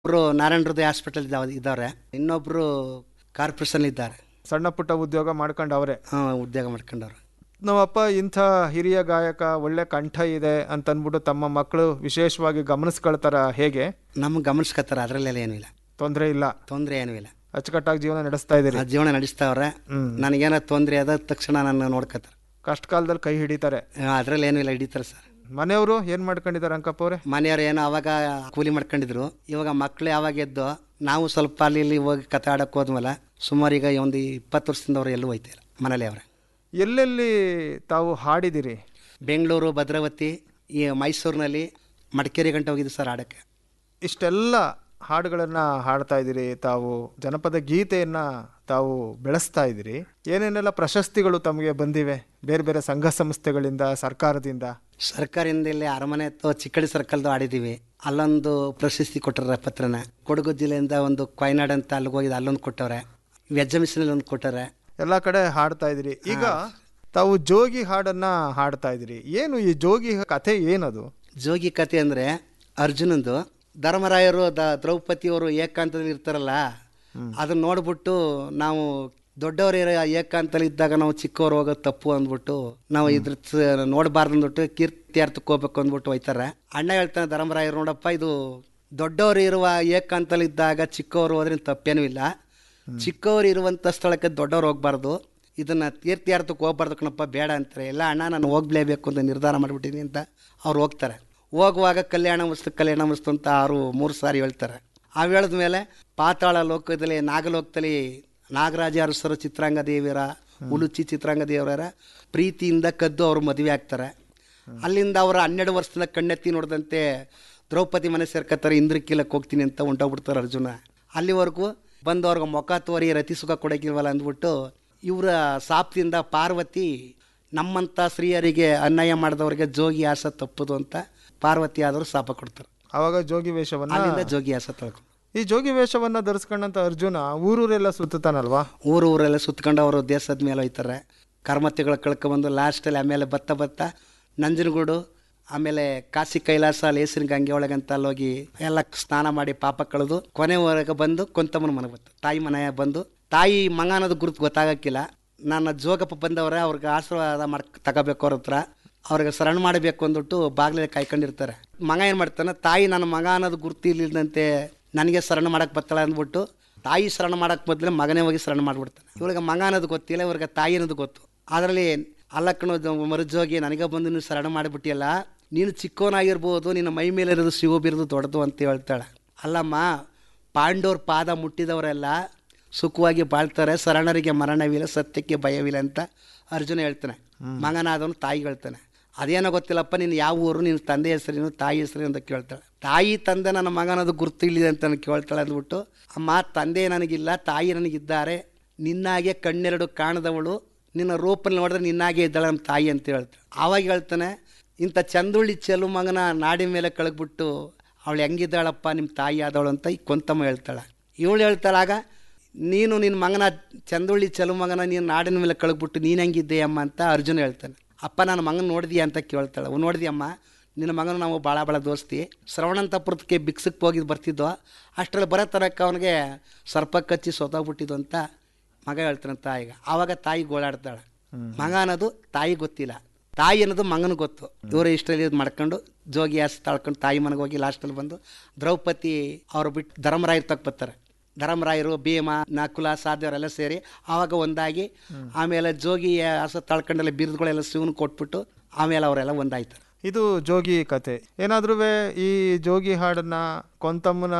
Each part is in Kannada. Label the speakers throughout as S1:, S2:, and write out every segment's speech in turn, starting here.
S1: ಒಬ್ರು ನಾರಾಯಣ ಹೃದಯ ಹಾಸ್ಪಿಟಲ್ ಇದ್ದವ್ರೆ ಇನ್ನೊಬ್ರು ಕಾರ್ಪೊರೇಷನ್ ಇದ್ದಾರೆ
S2: ಸಣ್ಣ ಪುಟ್ಟ ಉದ್ಯೋಗ ಮಾಡ್ಕೊಂಡು ಅವರೇ
S1: ಹಾಂ ಉದ್ಯೋಗ ಮಾಡ್ಕೊಂಡವ್ರು
S2: ನಮ್ಮಪ್ಪ ಇಂಥ ಹಿರಿಯ ಗಾಯಕ ಒಳ್ಳೆ ಕಂಠ ಇದೆ ಅಂತಂದ್ಬಿಟ್ಟು ತಮ್ಮ ಮಕ್ಕಳು ವಿಶೇಷವಾಗಿ ಗಮನಿಸ್ಕೊಳ್ತಾರ ಹೇಗೆ
S1: ನಮ್ಗೆ ಗಮನಿಸ್ಕೊತಾರೆ ಅದರಲ್ಲೆಲ್ಲ ಏನೂ ಇಲ್ಲ
S2: ತೊಂದರೆ ಇಲ್ಲ
S1: ತೊಂದರೆ ಏನೂ ಇಲ್ಲ
S2: ಅಚ್ಚುಕಟ್ಟಾಗಿ ಜೀವನ ನಡೆಸ್ತಾ ಇದ್ದೀರಿ
S1: ಆ ಜೀವನ ನಡೆಸ್ತಾವ್ರೆ
S2: ಹ್ಮ್.
S1: ನನಗೇನೋ ತೊಂದರೆ ಅದ ತಕ್ಷಣ ನನ್ನ ನೋಡ್ಕೊತಾರೆ
S2: ಕಷ್ಟ ಕಾಲದಲ್ಲಿ ಕೈ ಹಿಡಿತಾರೆ
S1: ಅದರಲ್ಲಿ ಏನೂ ಇಲ್ಲ ಹಿಡಿತಾರೆ ಸರ್
S2: ಮನೆಯವರು ಏನ್ ಮಾಡ್ಕೊಂಡಿದ್ದಾರೆ ಅಂಕಪ್ಪ ಅವ್ರೆ
S1: ಮನೆಯವ್ರು ಏನೋ ಅವಾಗ ಕೂಲಿ ಮಾಡ್ಕೊಂಡಿದ್ರು ಇವಾಗ ಮಕ್ಕಳು ಯಾವಾಗ ಎದ್ದು ನಾವು ಸ್ವಲ್ಪ ಅಲ್ಲಿ ಇಲ್ಲಿ ಹೋಗಿ ಕತೆ ಆಡಕ್ಕೆ ಹೋದ್ಮೇಲೆ ಸುಮಾರು ಈಗ ಒಂದು ಇಪ್ಪತ್ತು ವರ್ಷದಿಂದ ಅವ್ರು ಎಲ್ಲೂ ಹೋಯ್ತಿಲ್ಲ ಮನೇಲಿ ಅವ್ರೆ
S2: ಎಲ್ಲೆಲ್ಲಿ ತಾವು ಹಾಡಿದಿರಿ
S1: ಬೆಂಗಳೂರು ಭದ್ರಾವತಿ ಈ ಮೈಸೂರಿನಲ್ಲಿ ಮಡಿಕೇರಿ ಗಂಟೆ ಹೋಗಿದ್ದು ಸರ್ ಆಡೋಕ್ಕೆ
S2: ಇಷ್ಟೆಲ್ಲ ಹಾಡುಗಳನ್ನ ಹಾಡ್ತಾ ಇದ್ದೀರಿ ತಾವು ಜನಪದ ಗೀತೆಯನ್ನ ತಾವು ಬೆಳೆಸ್ತಾ ಇದ್ದೀರಿ ಏನೇನೆಲ್ಲ ಪ್ರಶಸ್ತಿಗಳು ತಮಗೆ ಬಂದಿವೆ ಬೇರೆ ಬೇರೆ ಸಂಘ ಸಂಸ್ಥೆಗಳಿಂದ ಸರ್ಕಾರದಿಂದ
S1: ಸರ್ಕಾರದಿಂದ ಇಲ್ಲಿ ಅರಮನೆ ಅಥವಾ ಚಿಕ್ಕಡಿ ಸರ್ಕಲ್ದು ಆಡಿದ್ದೀವಿ ಅಲ್ಲೊಂದು ಪ್ರಶಸ್ತಿ ಕೊಟ್ಟರೆ ಪತ್ರನ ಕೊಡಗು ಜಿಲ್ಲೆಯಿಂದ ಒಂದು ಕೊಯ್ನಾಡ್ ಅಂತ ಅಲ್ಲಿಗೆ ಹೋಗಿದ್ದು ಅಲ್ಲೊಂದು ಕೊಟ್ಟವ್ರೆ ವೆಜ್ಜ ಮಿಷನಲ್ಲಿ ಒಂದು ಕೊಟ್ಟವ್ರೆ
S2: ಎಲ್ಲ ಕಡೆ ಹಾಡ್ತಾ ಇದ್ದೀರಿ ಈಗ ತಾವು ಜೋಗಿ ಹಾಡನ್ನ ಹಾಡ್ತಾ ಇದ್ದೀರಿ ಏನು ಈ ಜೋಗಿ ಕಥೆ ಏನದು
S1: ಜೋಗಿ ಕತೆ ಅಂದರೆ ಅರ್ಜುನಂದು ಧರ್ಮರಾಯರು ದ ದ್ರೌಪದಿಯವರು ಏಕಾಂತದಲ್ಲಿ ಇರ್ತಾರಲ್ಲ ಅದನ್ನ ನೋಡ್ಬಿಟ್ಟು ನಾವು ದೊಡ್ಡವರು ಏಕಾಂತದಲ್ಲಿ ಇದ್ದಾಗ ನಾವು ಚಿಕ್ಕವ್ರು ಹೋಗೋದು ತಪ್ಪು ಅಂದ್ಬಿಟ್ಟು ನಾವು ಇದ್ರ ಸ- ನೋಡ್ಬಾರ್ದು ಅಂದ್ಬಿಟ್ಟು ಕೀರ್ತಿಯಾರ್ಥಕ್ಕೆ ಹೋಗ್ಬೇಕು ಅಂದ್ಬಿಟ್ಟು ಹೋಯ್ತಾರೆ ಅಣ್ಣ ಹೇಳ್ತಾನೆ ಧರ್ಮರಾಯರು ನೋಡಪ್ಪ ಇದು ದೊಡ್ಡವರು ಇರುವ ಏಕಾಂತದಲ್ಲಿ ಇದ್ದಾಗ ಚಿಕ್ಕವರು ಹೋದ್ರೆ ತಪ್ಪೇನೂ ಇಲ್ಲ ಚಿಕ್ಕವರು ಇರುವಂಥ ಸ್ಥಳಕ್ಕೆ ದೊಡ್ಡವ್ರು ಹೋಗ್ಬಾರ್ದು ಇದನ್ನ ತೀರ್ಥಯಾರ್ಥಕ್ಕೆ ಹೋಗ್ಬಾರ್ದು ಕಣಪ್ಪ ಬೇಡ ಅಂತಾರೆ ಎಲ್ಲ ಅಣ್ಣ ನಾನು ಹೋಗ್ಲೇಬೇಕು ಅಂತ ನಿರ್ಧಾರ ಮಾಡಿಬಿಟ್ಟಿದ್ದೀನಿ ಅಂತ ಅವ್ರು ಹೋಗ್ತಾರೆ ಹೋಗುವಾಗ ಕಲ್ಯಾಣ ವಸ್ತು ಕಲ್ಯಾಣ ವಸ್ತು ಅಂತ ಅವರು ಮೂರು ಸಾರಿ ಹೇಳ್ತಾರೆ ಅವು ಹೇಳಿದ ಮೇಲೆ ಪಾತಾಳ ಲೋಕದಲ್ಲಿ ನಾಗಲೋಕದಲ್ಲಿ ನಾಗರಾಜ ಅರಸರು ಚಿತ್ರಾಂಗ ದೇವಿಯರ ಉಲುಚಿ ಚಿತ್ರಾಂಗ ದೇವರ ಪ್ರೀತಿಯಿಂದ ಕದ್ದು ಅವರು ಮದುವೆ ಆಗ್ತಾರೆ ಅಲ್ಲಿಂದ ಅವರು ಹನ್ನೆರಡು ವರ್ಷದಿಂದ ಕಣ್ಣೆತ್ತಿ ನೋಡಿದಂತೆ ದ್ರೌಪದಿ ಮನೆ ಸೇರ್ಕೊತಾರೆ ಇಂದ್ರಕೀಲಕ್ಕೆ ಹೋಗ್ತೀನಿ ಅಂತ ಹೊಂಟೋಗ್ಬಿಡ್ತಾರೆ ಅರ್ಜುನ ಅಲ್ಲಿವರೆಗೂ ಬಂದು ಅವ್ರಿಗೆ ಮುಖ ತೋರಿ ರತಿ ಸುಖ ಕೊಡೋಕ್ಕಿಲ್ವಲ್ಲ ಅಂದ್ಬಿಟ್ಟು ಇವರ ಸಾಪ್ತಿಯಿಂದ ಪಾರ್ವತಿ ನಮ್ಮಂಥ ಸ್ತ್ರೀಯರಿಗೆ ಅನ್ಯಾಯ ಮಾಡಿದವ್ರಿಗೆ ಜೋಗಿ ಆಸ ತಪ್ಪದು ಅಂತ ಪಾರ್ವತಿ ಆದರೂ ಶಾಪ ಕೊಡ್ತಾರೆ
S2: ಅವಾಗ ಜೋಗಿ ವೇಷವನ್ನ
S1: ಅಲ್ಲಿಂದ ಜೋಗಿ ಆಸ ತಳ್ಕೊಂಡು
S2: ಈ ಜೋಗಿ ವೇಷವನ್ನ ಧರಿಸ್ಕೊಂಡಂತ ಅರ್ಜುನ ಊರೂರೆಲ್ಲ ಸುತ್ತಾನಲ್ವಾ
S1: ಊರು ಊರೆಲ್ಲ ಸುತ್ಕೊಂಡು ಅವರು ದೇಶದ ಮೇಲೆ ಹೋಯ್ತಾರೆ ಕರ್ಮತಿಗಳು ಕಳ್ಕೊಬಂದು ಲಾಸ್ಟಲ್ಲಿ ಆಮೇಲೆ ಬತ್ತ ಬತ್ತ ನಂಜನಗೂಡು ಆಮೇಲೆ ಕಾಶಿ ಕೈಲಾಸ ಲೇಸಿನ ಗಂಗೆ ಒಳಗಂತ ಅಲ್ಲೋಗಿ ಎಲ್ಲ ಸ್ನಾನ ಮಾಡಿ ಪಾಪ ಕಳೆದು ಕೊನೆವರೆಗೆ ಬಂದು ಕೊಂತಮ್ಮನ ಮನೆಗೆ ಬಂತು ತಾಯಿ ಮನೆ ಬಂದು ತಾಯಿ ಮಗ ಅನ್ನೋದು ಗುರುತು ಗೊತ್ತಾಗಕ್ಕಿಲ್ಲ ನನ್ನ ಜೋಗಪ್ಪ ಬಂದವರೇ ಅವ್ರಿಗೆ ಆಶೀರ್ವಾದ ಮಾಡ್ ತಗೋಬೇಕು ಅವ್ರ ಹತ್ರ ಅವ್ರಿಗೆ ಶರಣ ಮಾಡಬೇಕು ಅಂದ್ಬಿಟ್ಟು ಬಾಗಿಲಲ್ಲಿ ಕಾಯ್ಕೊಂಡಿರ್ತಾರೆ ಮಗ ಏನು ಮಾಡ್ತಾನೆ ತಾಯಿ ನನ್ನ ಮಗ ಅನ್ನೋದು ಗುರುತು ಇಲ್ಲಿದ್ದಂತೆ ನನಗೆ ಶರಣ ಮಾಡಕ್ಕೆ ಬರ್ತಾಳೆ ಅಂದ್ಬಿಟ್ಟು ತಾಯಿ ಶರಣ ಮಾಡಕ್ಕೆ ಮೊದಲೇ ಮಗನೇ ಹೋಗಿ ಶರಣ ಮಾಡಿಬಿಡ್ತಾನೆ ಇವ್ರಿಗೆ ಮಗ ಅನ್ನೋದು ಗೊತ್ತಿಲ್ಲ ಇವ್ರಿಗೆ ತಾಯಿ ಅನ್ನೋದು ಗೊತ್ತು ಅದರಲ್ಲಿ ಅಲ್ಲಕ್ಕನು ಮರುಜೋಗಿ ನನಗೆ ಬಂದು ನೀನು ಶರಣ ಮಾಡಿಬಿಟ್ಟಿಯಲ್ಲ ನೀನು ಚಿಕ್ಕವನಾಗಿರ್ಬೋದು ನಿನ್ನ ಮೈ ಮೇಲೆ ಇರೋದು ಶಿವ ಬಿರೋದು ದೊಡ್ಡದು ಅಂತ ಹೇಳ್ತಾಳೆ ಅಲ್ಲಮ್ಮ ಪಾಂಡವ್ರ ಪಾದ ಮುಟ್ಟಿದವರೆಲ್ಲ ಸುಖವಾಗಿ ಬಾಳ್ತಾರೆ ಶರಣರಿಗೆ ಮರಣವಿಲ್ಲ ಸತ್ಯಕ್ಕೆ ಭಯವಿಲ್ಲ ಅಂತ ಅರ್ಜುನ ಹೇಳ್ತಾನೆ ಮಗನಾದವನು ತಾಯಿಗೆ ಹೇಳ್ತಾನೆ ಅದೇನೋ ಗೊತ್ತಿಲ್ಲಪ್ಪ ನೀನು ಯಾವ ಊರು ನಿನ್ನ ತಂದೆ ಹೆಸರೇನು ತಾಯಿ ಹೆಸರೇನು ಅಂತ ಕೇಳ್ತಾಳೆ ತಾಯಿ ತಂದೆ ನನ್ನ ಮಗನದು ಗುರುತು ಇಲ್ಲಿದೆ ಅಂತ ನನಗೆ ಕೇಳ್ತಾಳೆ ಅಂದ್ಬಿಟ್ಟು ಅಮ್ಮ ತಂದೆ ನನಗಿಲ್ಲ ತಾಯಿ ನನಗಿದ್ದಾರೆ ನಿನ್ನಾಗೆ ಕಣ್ಣೆರಡು ಕಾಣದವಳು ನಿನ್ನ ರೂಪಲ್ಲಿ ನೋಡಿದ್ರೆ ನಿನ್ನಾಗೆ ಇದ್ದಾಳೆ ನಮ್ಮ ತಾಯಿ ಅಂತ ಹೇಳ್ತಾಳೆ ಆವಾಗ ಹೇಳ್ತಾನೆ ಇಂಥ ಚಂದುಳ್ಳಿ ಚೆಲು ಮಗನ ನಾಡಿ ಮೇಲೆ ಕಳಗ್ಬಿಟ್ಟು ಅವಳು ಹೆಂಗಿದ್ದಾಳಪ್ಪ ನಿಮ್ಮ ತಾಯಿ ಆದವಳು ಅಂತ ಈ ಕೊಂತಮ್ಮ ಹೇಳ್ತಾಳೆ ಇವಳು ಹೇಳ್ತಾಳಾಗ ನೀನು ನಿನ್ನ ಮಗನ ಚಂದುಳ್ಳಿ ಚೆಲು ಮಗನ ನೀನು ನಾಡಿನ ಮೇಲೆ ಕಳಗ್ಬಿಟ್ಟು ನೀನು ಹೆಂಗಿದ್ದೀಯಮ್ಮ ಅಂತ ಅರ್ಜುನ ಹೇಳ್ತಾನೆ ಅಪ್ಪ ನನ್ನ ಮಗನ ನೋಡಿದ್ಯಾ ಅಂತ ಕೇಳ್ತಾಳೆ ಅವ್ನು ನೋಡಿದ್ಯಮ್ಮ ನಿನ್ನ ಮಗನ ನಾವು ಭಾಳ ಭಾಳ ದೋಸ್ತಿ ಶ್ರವಣಂತಪುರಕ್ಕೆ ಬಿಕ್ಸಕ್ಕೆ ಹೋಗಿದ್ದು ಬರ್ತಿದ್ದೋ ಅಷ್ಟರಲ್ಲಿ ಬರೋ ತನಕ ಅವನಿಗೆ ಸರ್ಪ ಕಚ್ಚಿ ಸೋತೋಗ್ಬಿಟ್ಟಿದ್ದು ಅಂತ ಮಗ ಹೇಳ್ತಾನೆ ತಾಯಿಗೆ ಆವಾಗ ತಾಯಿ ಗೋಳಾಡ್ತಾಳೆ ಮಗ ಅನ್ನೋದು ತಾಯಿ ಗೊತ್ತಿಲ್ಲ ತಾಯಿ ಅನ್ನೋದು ಮಗನ ಗೊತ್ತು ಇವರು ಇಷ್ಟರಲ್ಲಿ ಇದ್ ಮಾಡ್ಕೊಂಡು ಜೋಗಿ ಆಸ್ ತಾಳ್ಕೊಂಡು ತಾಯಿ ಮನೆಗೆ ಹೋಗಿ ಲಾಸ್ಟಲ್ಲಿ ಬಂದು ದ್ರೌಪದಿ ಅವರು ಬಿಟ್ಟು ಧರ್ಮರಾಯರು ತಕ್ಕ ಬರ್ತಾರೆ ಧರ್ಮರಾಯರು ಭೀಮ ನಕುಲ ಸಾಧ್ಯವರೆಲ್ಲ ಸೇರಿ ಆವಾಗ ಒಂದಾಗಿ ಆಮೇಲೆ ಜೋಗಿ ಹಸ ತಳ್ಕೊಂಡೆಲ್ಲ ಬಿರುದುಗಳೆಲ್ಲ ಶಿವನ್ ಕೊಟ್ಬಿಟ್ಟು ಆಮೇಲೆ ಅವರೆಲ್ಲ ಒಂದಾಯ್ತಾರೆ
S2: ಇದು ಜೋಗಿ ಕತೆ ಏನಾದ್ರೂ ಈ ಜೋಗಿ ಹಾಡನ್ನ ಕೊಂತಮ್ಮನ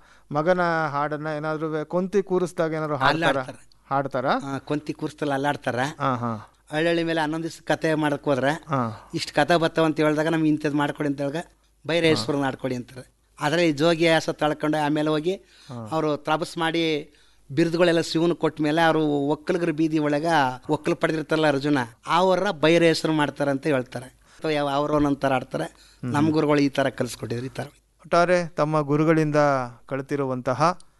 S2: ಮಗನ ಹಾಡನ್ನ ಏನಾದ್ರೂ ಕೊಂತಿ ಕೂರಿಸಿದಾಗ ಏನಾದ್ರು ಹಾಡ್ತಾರ
S1: ಅಲ್ಲಾಡ್ತಾರೆ.
S2: ಹಾಡ್ತಾರ
S1: ಆ, ಕೊಂತಿ ಕೂರ್ಸ್ತಲ್ಲ ಅಲ್ಲಾಡ್ತಾರೆ
S2: ಹಾ ಹಾ
S1: ಹಳ್ಳಿ ಮೇಲೆ ಹನ್ನೊಂದು ದಿವಸ ಕತೆ ಮಾಡಕ್ ಹೋದ್ರೆ
S2: ಹಾ
S1: ಇಷ್ಟು ಕತೆ ಬರ್ತಾವ ಅಂತ ಹೇಳಿದಾಗ ನಮ್ಗೆ ಇಂಥದ್ದು ಮಾಡ್ಕೊಡಿ ಅಂತ ಹೇಳಿದಾಗ ಬೈರೇಶ್ವರನ ಆಡ್ಕೊಡಿ ಅಂತಾರೆ ಆದರೆ ಈ ಜೋಗಿ ಆಸ ತಳ್ಕೊಂಡು ಆಮೇಲೆ ಹೋಗಿ ಅವರು ತ್ರಬಸ್ ಮಾಡಿ ಬಿರುದುಗಳೆಲ್ಲ ಶಿವನ ಕೊಟ್ಟ ಮೇಲೆ ಅವರು ಒಕ್ಕಲಿಗರ ಬೀದಿ ಒಳಗೆ ಒಕ್ಕಲು ಪಡೆದಿರ್ತಾರಲ್ಲ ಅರ್ಜುನ ಅವರ ಬೈರೇಶ್ವರ ಮಾಡ್ತಾರೆ ಅಂತ ಹೇಳ್ತಾರೆ ಅಥವಾ ಯಾವ ಅವ್ರು ಒಂದೊಂದು ಥರ ಆಡ್ತಾರೆ ನಮ್ಮ ಗುರುಗಳು ಈ ಥರ ಕಲಿಸ್ಕೊಟ್ಟಿದ್ರು ಈ ಥರ
S2: ಒಟ್ಟಾರೆ ತಮ್ಮ ಗುರುಗಳಿಂದ ಕಲಿತಿರುವಂತಹ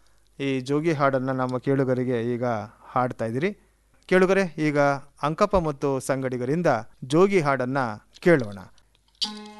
S2: ಈ ಜೋಗಿ ಹಾಡನ್ನು ನಮ್ಮ ಕೇಳುಗರಿಗೆ ಈಗ ಹಾಡ್ತಾ ಇದ್ದೀರಿ ಕೇಳುಗರೆ ಈಗ ಅಂಕಪ್ಪ ಮತ್ತು ಸಂಗಡಿಗರಿಂದ ಜೋಗಿ ಹಾಡನ್ನು ಕೇಳೋಣ